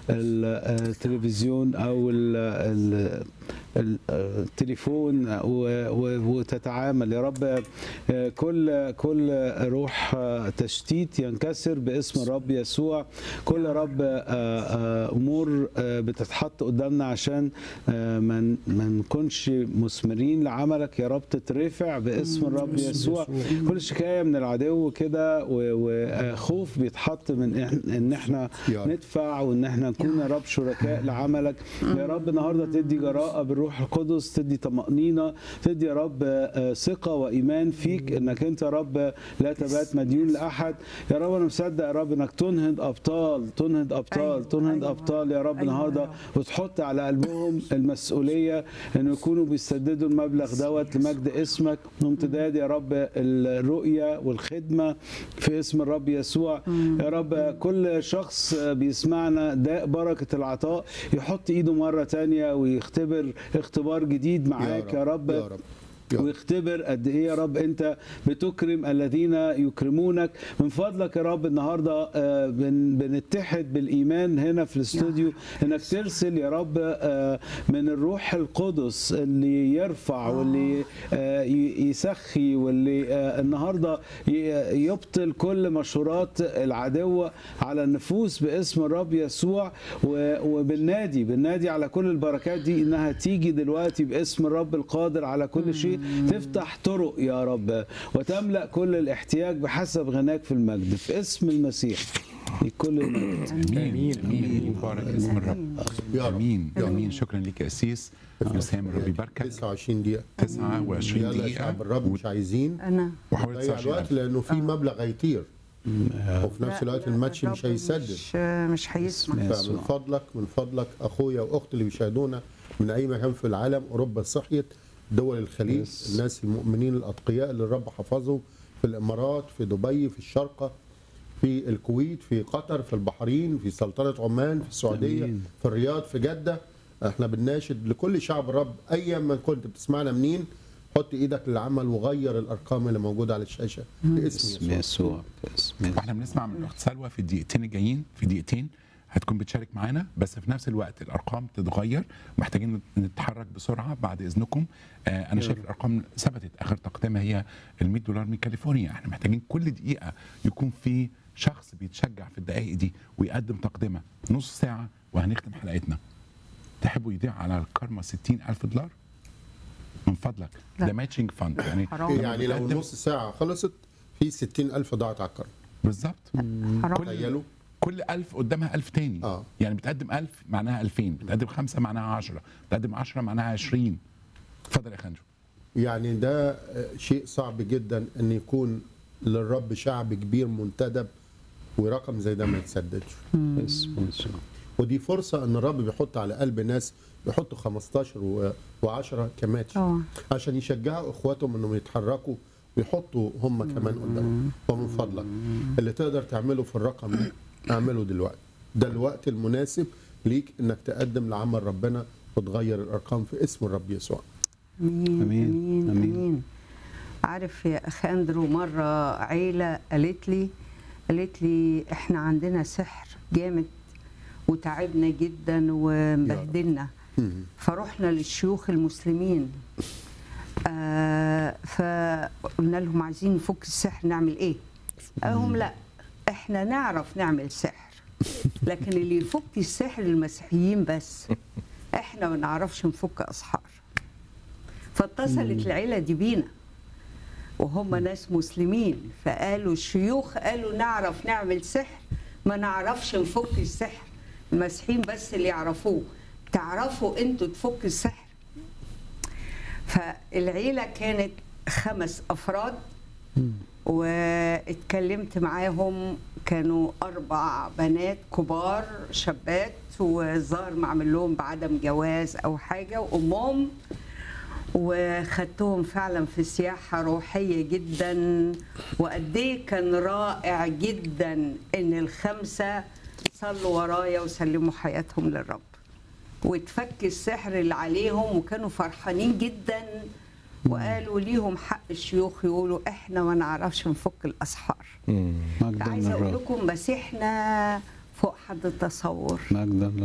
ال- التلفزيون او ال- ال- ال- التليفون و- و- وتتعامل يا رب آه، كل كل روح آه، تشتيت ينكسر باسم الرب يسوع كل يا رب آه، آه، امور آه، بتتحط قدامنا عشان آه، ما ن- ما نكونش مثمرين لعملك يا رب تترفع باسم الرب يسوع كل شكايه من العدو كده و- وخوف بيتحط من إحنا- ان احنا يا رب. ندفع وان احنا نكون يا رب شركاء لعملك يا رب النهارده تدي جراءه بالروح القدس تدي طمانينه تدي يا رب آه، ثقه وايمان فيك انك انت يا رب لا تبات مديون لاحد يا رب انا مصدق يا رب انك تنهض ابطال تنهض ابطال أيوة، تنهض أيوة. ابطال يا رب أيوة يا النهارده رب. وتحط على قلبهم المسؤوليه انه يكونوا بيسددوا المبلغ دوت لمجد اسمك وامتداد يا رب الرؤيه والخدمه في اسم الرب يسوع يا رب كل شخص بيسمعنا داء بركه العطاء يحط ايده مره تانية ويختبر اختبار جديد معاك يا رب, يا رب يا رب. ويختبر قد ايه يا رب انت بتكرم الذين يكرمونك من فضلك يا رب النهارده آه، بن- بنتحد بالايمان هنا في الاستوديو انك ترسل يا رب آه، من الروح القدس اللي يرفع واللي آه، ي- يسخي واللي آه، النهارده ي- يبطل كل مشورات العدو على النفوس باسم الرب يسوع و- وبالنادي بالنادي على كل البركات دي انها تيجي دلوقتي باسم الرب القادر على كل شيء تفتح طرق يا رب وتملا كل الاحتياج بحسب غناك في المجد في اسم المسيح لكل المجد امين امين مبارك اسم الرب يا رب. امين امين شكرا لك يا اسيس وسام الرب يباركك 29 دقيقة 29 يلا يا دقيقة شعب الرب مش عايزين انا وحوالي نضيع 29 الوقت لأنه في مبلغ هيطير وفي نفس الوقت الماتش مش الرب هيسدد مش, مش هيسمع يسوع. فمن فضلك من فضلك اخويا واختي اللي بيشاهدونا من اي مكان في العالم اوروبا صحيت دول الخليج يس. الناس المؤمنين الاتقياء اللي الرب حفظهم في الامارات في دبي في الشارقه في الكويت في قطر في البحرين في سلطنه عمان في السعوديه أمين. في الرياض في جده احنا بنناشد لكل شعب الرب ايا ما كنت بتسمعنا منين حط ايدك للعمل وغير الارقام اللي موجوده على الشاشه باسم باسم يسوع يسوع باسم يسوع واحنا بنسمع من الاخت سلوى في الدقيقتين الجايين في دقيقتين هتكون بتشارك معانا بس في نفس الوقت الارقام تتغير محتاجين نتحرك بسرعه بعد اذنكم آه انا شايف الارقام ثبتت اخر تقديمها هي ال 100 دولار من كاليفورنيا احنا محتاجين كل دقيقه يكون في شخص بيتشجع في الدقائق دي ويقدم تقدمه نص ساعه وهنختم حلقتنا تحبوا يضيع على الكارما 60 ألف دولار من فضلك لا. ده ماتشنج فاند يعني حرام. يعني لو بنقدم- نص ساعه خلصت في 60000 ضاعت على الكرم بالظبط حرام تخيلوا كل ألف قدامها ألف تاني آه. يعني بتقدم ألف معناها ألفين بتقدم خمسة معناها عشرة بتقدم عشرة معناها عشرين اتفضل يا خنجو يعني ده آه، شيء صعب جدا ان يكون للرب شعب كبير منتدب ورقم زي ده ما يتسددش باسم يسوع ودي فرصه ان الرب بيحط على قلب ناس يحطوا 15 و10 كماتش اه عشان يشجعوا اخواتهم انهم يتحركوا ويحطوا هم كمان قدامهم ومن فضلك اللي تقدر تعمله في الرقم ده اعمله دلوقتي ده الوقت المناسب ليك انك تقدم لعمل ربنا وتغير الارقام في اسم الرب يسوع امين أمين، امين أمين. امين عارف يا اخ اندرو مره عيله قالت لي قالت لي احنا عندنا سحر جامد وتعبنا جدا ومبهدلنا فرحنا للشيوخ المسلمين آه فقلنا لهم عايزين نفك السحر نعمل ايه قال لهم لا احنا نعرف نعمل سحر لكن اللي يفك السحر المسيحيين بس احنا ما نعرفش نفك اسحار فاتصلت العيله دي بينا وهم ناس مسلمين فقالوا الشيوخ قالوا نعرف نعمل سحر ما نعرفش نفك السحر المسيحيين بس اللي يعرفوه تعرفوا انتوا تفك السحر فالعيله كانت خمس افراد واتكلمت معاهم كانوا اربع بنات كبار شابات والظاهر معمل لهم بعدم جواز او حاجه وامهم وخدتهم فعلا في سياحة روحية جدا وقد ايه كان رائع جدا ان الخمسة صلوا ورايا وسلموا حياتهم للرب واتفك السحر اللي عليهم وكانوا فرحانين جدا وقالوا ليهم حق الشيوخ يقولوا احنا ما نعرفش نفك الاسحار مجدا عايزه اقول للرب لكم بس احنا فوق حد التصور مجدا